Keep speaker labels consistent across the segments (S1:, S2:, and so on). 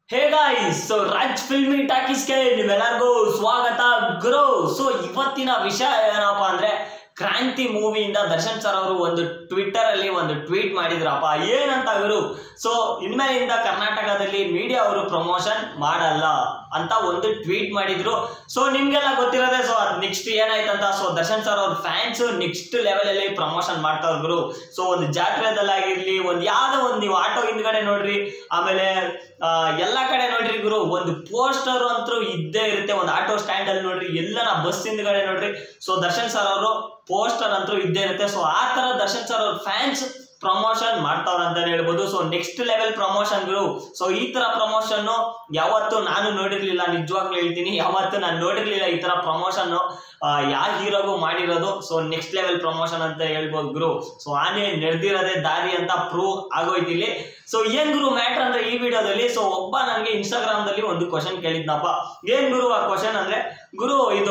S1: ಹೇ guys so Raj Filmi ಟಾಕೀಸ್ಗೆ ನಿಮ್ಮೆಲ್ಲರಿಗೂ ಸ್ವಾಗತ ಗುರು ಸೊ ಇವತ್ತಿನ ವಿಷಯ ಏನಪ್ಪ ಅಂದ್ರೆ ಕ್ರಾಂತಿ ಮೂವಿಯಿಂದ ದರ್ಶನ್ ಸರ್ ಅವರು ಒಂದು ಟ್ವಿಟ್ಟರ್ ಅಲ್ಲಿ ಒಂದು ಟ್ವೀಟ್ ಮಾಡಿದ್ರಪ್ಪ ಏನಂತ ಗುರು ಸೊ ಇನ್ಮೇಲಿಂದ ಕರ್ನಾಟಕದಲ್ಲಿ ಮೀಡಿಯಾ ಅವರು ಪ್ರಮೋಷನ್ ಮಾಡಲ್ಲ ಅಂತ ಒಂದು ಟ್ವೀಟ್ ಮಾಡಿದ್ರು ಸೊ ನಿಮ್ಗೆಲ್ಲ ಗೊತ್ತಿರೋದೆ ಸೊ ನೆಕ್ಸ್ಟ್ ಏನಾಯ್ತಂತ ಸೊ ದರ್ಶನ್ ಸರ್ ಅವ್ರ ಫ್ಯಾನ್ಸ್ ನೆಕ್ಸ್ಟ್ ಲೆವೆಲ್ ಅಲ್ಲಿ ಪ್ರಮೋಷನ್ ಮಾಡ್ತಾ ಇದ್ರು ಸೊ ಒಂದು ಜಾತ್ರೆದಲ್ಲಾಗಿರ್ಲಿ ಒಂದು ಯಾವ್ದೋ ಒಂದು ನೀವು ಆಟೋ ಹಿಂದ್ಗಡೆ ನೋಡ್ರಿ ಆಮೇಲೆ ಆ, ಎಲ್ಲಾ ಕಡೆ ನೋಡ್ರಿ ಗುರು ಒಂದು ಪೋಸ್ಟರ್ ಅಂತೂ ಇದ್ದೇ ಇರುತ್ತೆ ಒಂದು ಆಟೋ ಸ್ಟ್ಯಾಂಡ್ ಅಲ್ಲಿ ನೋಡ್ರಿ ಎಲ್ಲನ ಬಸ್ ಹಿಂದ್ಗಡೆ ನೋಡ್ರಿ ಸೊ ದರ್ಶನ್ ಸರ್ ಅವರು ಪೋಸ್ಟರ್ ಅಂತೂ ಇದ್ದೇ ಇರುತ್ತೆ ಸೊ ಆ ತರ ದರ್ಶನ್ ಸರ್ ಅವ್ರ ಫ್ಯಾನ್ಸ್ ಪ್ರಮೋಷನ್ ಮಾಡ್ತಾವ್ರ ಅಂತ ಹೇಳ್ಬೋದು ಸೊ ನೆಕ್ಸ್ಟ್ ಲೆವೆಲ್ ಪ್ರಮೋಷನ್ಗಳು ಸೊ ಈ ತರ ಪ್ರಮೋಷನ್ ಯಾವತ್ತು ನಾನು ನೋಡಿರ್ಲಿಲ್ಲ ನಿಜವಾಗ್ಲೂ ಹೇಳ್ತೀನಿ ಯಾವತ್ತು ನಾನು ನೋಡಿರ್ಲಿಲ್ಲ ಈ ತರ ಪ್ರಮೋಷನ್ ಯಾವ ಹೀರೋಗೂ ಮಾಡಿರೋದು ಸೊ ನೆಕ್ಸ್ಟ್ ಲೆವೆಲ್ ಪ್ರಮೋಷನ್ ಅಂತ ಹೇಳ್ಬೋದು ಗುರು ಸೊ ಆನೆ ನಡೆದಿರೋದೇ ದಾರಿ ಅಂತ ಪ್ರೂವ್ ಆಗೋಯ್ತು ಇಲ್ಲಿ ಸೊ ಏನ್ ಗುರು ಮ್ಯಾಟ್ರ್ ಅಂದ್ರೆ ಈ ವಿಡಿಯೋದಲ್ಲಿ ಸೊ ಒಬ್ಬ ನನಗೆ ಇನ್ಸ್ಟಾಗ್ರಾಮ್ ದಲ್ಲಿ ಒಂದು ಕ್ವಶನ್ ಕೇಳಿದ್ನಪ್ಪ ಏನ್ ಗುರು ಆ ಕ್ವಶನ್ ಅಂದ್ರೆ ಗುರು ಇದು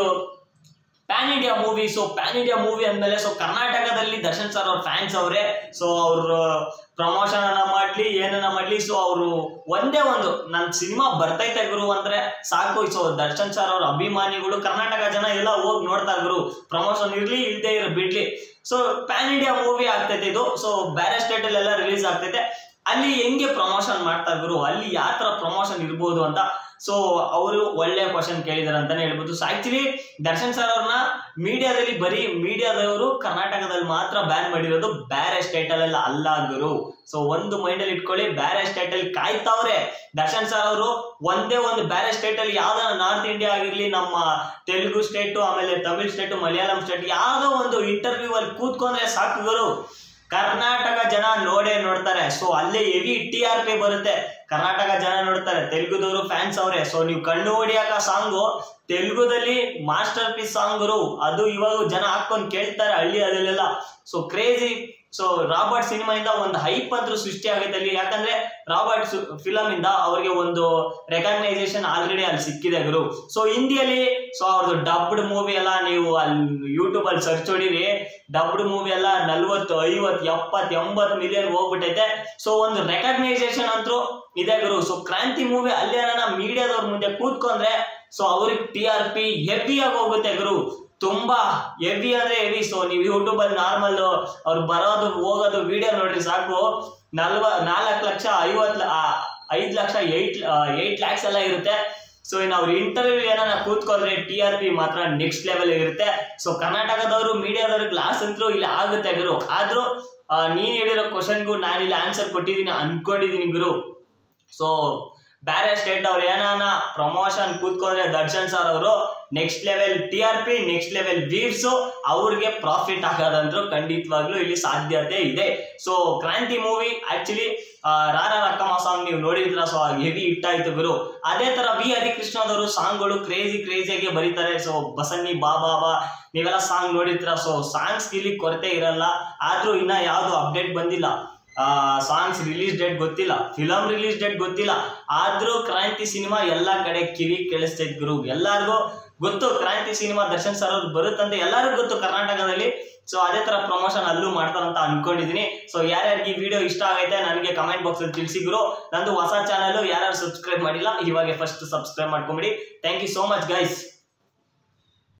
S1: pan India movie so pan India movie ಅಂದಮೇಲೆ ಸೊ ಕರ್ನಾಟಕದಲ್ಲಿ ದರ್ಶನ್ ಸರ್ ಅವ್ರ ಫ್ಯಾನ್ಸ್ ಅವರೇ ಸೊ ಅವ್ರ ಪ್ರಮೋಷನ್ ಅನ್ನ ಮಾಡ್ಲಿ ಏನನ್ನ ಮಾಡ್ಲಿ ಸೊ ಅವರು ಒಂದೇ ಒಂದು ನನ್ನ ಸಿನಿಮಾ ಬರ್ತೈತೆ ಗುರು ಅಂದ್ರೆ ಸಾಕು ಸೊ ದರ್ಶನ್ ಸರ್ ಅವ್ರ ಅಭಿಮಾನಿಗಳು ಕರ್ನಾಟಕ ಜನ ಎಲ್ಲ ಹೋಗಿ ನೋಡ್ತಾರೆ ಗುರು ಪ್ರಮೋಷನ್ ಇರ್ಲಿ ಇಲ್ದೇ ಇರೋ ಬಿಡ್ಲಿ ಸೊ ಪ್ಯಾನ್ ಇಂಡಿಯಾ ಮೂವಿ ಆಗ್ತೈತೆ ಇದು ಸೊ ಬೇರೆ ಸ್ಟೇಟ್ ಅಲ್ಲೆಲ್ಲ ರಿಲೀಸ್ ಆಗ್ತೈತೆ ಅಲ್ಲಿ ಹೆಂಗೆ ಪ್ರಮೋಷನ್ ಮಾಡ್ತಾರೆ ಗುರು ಅಲ್ಲಿ ಯಾವ ತರ ಪ್ರಮೋಷನ್ ಇರ್ಬೋದು ಅಂತ ಸೊ ಅವರು ಒಳ್ಳೆ ಕ್ವಶನ್ ಕೇಳಿದಾರೆ ಅಂತಾನೆ ಹೇಳ್ಬೋದು ಸೊ ಆಕ್ಚುಲಿ ದರ್ಶನ್ ಸರ್ ಅವ್ರನ್ನ ಮೀಡಿಯಾದಲ್ಲಿ ಬರೀ ಮೀಡಿಯಾದವರು ಕರ್ನಾಟಕದಲ್ಲಿ ಮಾತ್ರ ಬ್ಯಾನ್ ಮಾಡಿರೋದು ಬೇರೆ ಸ್ಟೇಟ್ ಅಲ್ಲೆಲ್ಲ ಅಲ್ಲ ಗುರು ಸೊ ಒಂದು ಮೈಂಡ್ ಅಲ್ಲಿ ಇಟ್ಕೊಳ್ಳಿ ಬೇರೆ ಸ್ಟೇಟ್ ಅಲ್ಲಿ ಕಾಯ್ತಾವ್ರೆ ದರ್ಶನ್ ಸರ್ ಅವರು ಒಂದೇ ಒಂದು ಬೇರೆ ಸ್ಟೇಟ್ ಅಲ್ಲಿ ಯಾವ್ದಾರ ನಾರ್ತ್ ಇಂಡಿಯಾ ಆಗಿರ್ಲಿ ನಮ್ಮ ತೆಲುಗು ಸ್ಟೇಟು ಆಮೇಲೆ ತಮಿಳ್ ಸ್ಟೇಟು ಮಲಯಾಳಂ ಸ್ಟೇಟ್ ಯಾವ್ದೋ ಒಂದು ಇಂಟರ್ವ್ಯೂ ಅಲ್ಲಿ ಕೂತ್ಕೊಂಡ್ರೆ ಸಾಕು ಗುರು ಕರ್ನಾಟಕ ಜನ ನೋಡೇ ನೋಡ್ತಾರೆ ಸೊ ಅಲ್ಲೇ ಹೆವಿ ಟಿ ಆರ್ ಪಿ ಬರುತ್ತೆ ಕರ್ನಾಟಕ ಜನ ನೋಡ್ತಾರೆ ತೆಲುಗುದವರು ಫ್ಯಾನ್ಸ್ ಅವ್ರೆ ಸೊ ನೀವು ಕಣ್ಣು ಹೊಡಿಯಾಕ ಸಾಂಗು ತೆಲುಗುದಲ್ಲಿ ಮಾಸ್ಟರ್ ಪೀಸ್ ಸಾಂಗ್ರು ಅದು ಇವಾಗ ಜನ ಹಾಕೊಂಡು ಕೇಳ್ತಾರೆ ಹಳ್ಳಿ ಅಲ್ಲೆಲ್ಲ ಸೊ ಕ್ರೇಜಿ ಸೊ ರಾಬರ್ಟ್ ಸಿನಿಮಾಯಿಂದ ಒಂದು ಹೈಪ್ ಅಂತೂ ಸೃಷ್ಟಿ ಆಗುತ್ತೆ ಅಲ್ಲಿ ಯಾಕಂದ್ರೆ ರಾಬರ್ಟ್ ಫಿಲಮ್ ಇಂದ ಅವ್ರಿಗೆ ಒಂದು ರೆಕಗ್ನೈಸೇಷನ್ ಆಲ್ರೆಡಿ ಅಲ್ಲಿ ಸಿಕ್ಕಿದೆ ಗುರು ಸೊ ಹಿಂದಿಯಲ್ಲಿ ಸೊ ಅವ್ರದ್ದು ಡಬ್ಡ್ ಮೂವಿ ಎಲ್ಲ ನೀವು ಅಲ್ಲಿ ಯೂಟ್ಯೂಬ್ ಅಲ್ಲಿ ಸರ್ಚ್ ಹೊಡೀರಿ ಡಬ್ಡ್ ಮೂವಿ ಎಲ್ಲ ನಲ್ವತ್ತು ಐವತ್ತು ಎಪ್ಪತ್ತು ಎಂಬತ್ತು ಮಿಲಿಯನ್ ಹೋಗ್ಬಿಟ್ಟೈತೆ ಸೊ ಒಂದು ರೆಕಗ್ನೈಸೇಷನ್ ಅಂತೂ ಇದೆ ಗುರು ಸೊ ಕ್ರಾಂತಿ ಮೂವಿ ಅಲ್ಲಿ ಮೀಡಿಯಾದವ್ರ ಮುಂದೆ ಕೂತ್ಕೊಂಡ್ರೆ ಸೊ ಅವ್ರಿಗೆ ಟಿ ಆರ್ ಪಿ ಹೆವಿಯಾಗಿ ಹೋಗುತ್ತೆ ಗುರು ತುಂಬಾ ಹೆವಿ ಅಂದ್ರೆ ಹೆವಿ ಸೊ ನೀವು ಯೂಟ್ಯೂಬ್ ಅಲ್ಲಿ ನಾರ್ಮಲ್ ಅವ್ರು ಬರೋದು ಹೋಗೋದು ವಿಡಿಯೋ ನೋಡ್ರಿ ಸಾಕು ನಲ್ವ ನಾಲ್ಕು ಲಕ್ಷ ಐವತ್ ಐದು ಲಕ್ಷ ಏಟ್ ಏಟ್ ಲ್ಯಾಕ್ಸ್ ಎಲ್ಲ ಇರುತ್ತೆ ಸೊ ಇನ್ನು ಅವ್ರ ಇಂಟರ್ವ್ಯೂ ಏನಾರ ಕೂತ್ಕೊಂಡ್ರೆ ಟಿ ಆರ್ ಪಿ ಮಾತ್ರ ನೆಕ್ಸ್ಟ್ ಲೆವೆಲ್ ಇರುತ್ತೆ ಸೊ ಕರ್ನಾಟಕದವರು ಮೀಡಿಯಾದವ್ರಿಗೆ ಲಾಸ್ ಅಂತೂ ಇಲ್ಲಿ ಆಗುತ್ತೆ ಗುರು ಆದ್ರೂ ಆ, ನೀನ್ ಹೇಳಿರೋ ಕ್ವಶನ್ಗೂ ನಾನು ಇಲ್ಲಿ ಆನ್ಸರ್ ಕೊಟ್ಟಿದ್ದೀನಿ ಅನ್ಕೊಂಡಿದ್ದೀನಿ ಗುರು ಸೊ ಬೇರೆ ಸ್ಟೇಟ್ ಅವ್ರು ಏನಾನ ಪ್ರಮೋಷನ್ ಕೂತ್ಕೊಂಡ್ರೆ ದರ್ಶನ್ ಸರ್ ಅವರು next level T R P next level views ಅವ್ರಿಗೆ ಪ್ರಾಫಿಟ್ ಆಗೋದಂದ್ರೂ ಖಂಡಿತವಾಗ್ಲೂ ಇಲ್ಲಿ ಸಾಧ್ಯತೆ ಇದೆ so Kranti movie actually Rara Rakkamma song ನೀವು ನೋಡಿದ್ರ ಸೊ ಹೆವಿ ಹಿಟ್ ಆಯ್ತು ಗುರು ಅದೇ ತರ ವಿ ಹರಿಕೃಷ್ಣದವರು ಸಾಂಗ್ಗಳು ಕ್ರೇಜಿ ಕ್ರೇಜಿಯಾಗಿ ಬರೀತಾರೆ ಸೊ ಬಸನ್ನಿ ಬಾ ಬಾ ಬಾ ನೀವೆಲ್ಲ ಸಾಂಗ್ ನೋಡಿರ್ತೀರ ಸೊ ಸಾಂಗ್ಸ್ ಇಲ್ಲಿ ಕೊರತೆ ಇರಲ್ಲ ಆದ್ರೂ ಇನ್ನ ಯಾವ್ದು ಅಪ್ಡೇಟ್ ಬಂದಿಲ್ಲ ಸಾಂಗ್ಸ್ ರಿಲೀಸ್ ಡೇಟ್ ಗೊತ್ತಿಲ್ಲ ಫಿಲಮ್ ರಿಲೀಸ್ ಡೇಟ್ ಗೊತ್ತಿಲ್ಲ ಆದ್ರೂ ಕ್ರಾಂತಿ ಸಿನಿಮಾ ಎಲ್ಲಾ ಕಡೆ ಕಿವಿ ಕೇಳಿಸ್ತೈತ್ ಗುರು ಎಲ್ಲಾರ್ಗೂ ಗೊತ್ತು ಕ್ರಾಂತಿ ಸಿನಿಮಾ ದರ್ಶನ್ ಸರ್ ಅವ್ರು ಬರುತ್ತಂತ ಎಲ್ಲರಿಗೂ ಗೊತ್ತು ಕರ್ನಾಟಕದಲ್ಲಿ ಸೊ ಅದೇ ತರ ಪ್ರಮೋಷನ್ ಅಲ್ಲೂ ಮಾಡ್ತಾರಂತ ಅನ್ಕೊಂಡಿದೀನಿ ಸೊ ಯಾರ್ಯಾರಿಗೆ ಈ ವಿಡಿಯೋ ಇಷ್ಟ ಆಗೈತೆ ನನಗೆ ಕಮೆಂಟ್ ಬಾಕ್ಸ್ ಅಲ್ಲಿ ತಿಳಿಸಿ ಗುರು ನಂದು ಹೊಸ ಚಾನಲ್ ಯಾರ್ಯಾರು ಸಬ್ಸ್ಕ್ರೈಬ್ ಮಾಡಿಲ್ಲ ಇವಾಗ ಫಸ್ಟ್ ಸಬ್ಸ್ಕ್ರೈಬ್ ಮಾಡ್ಕೊಂಬಿಡಿ thank you so much guys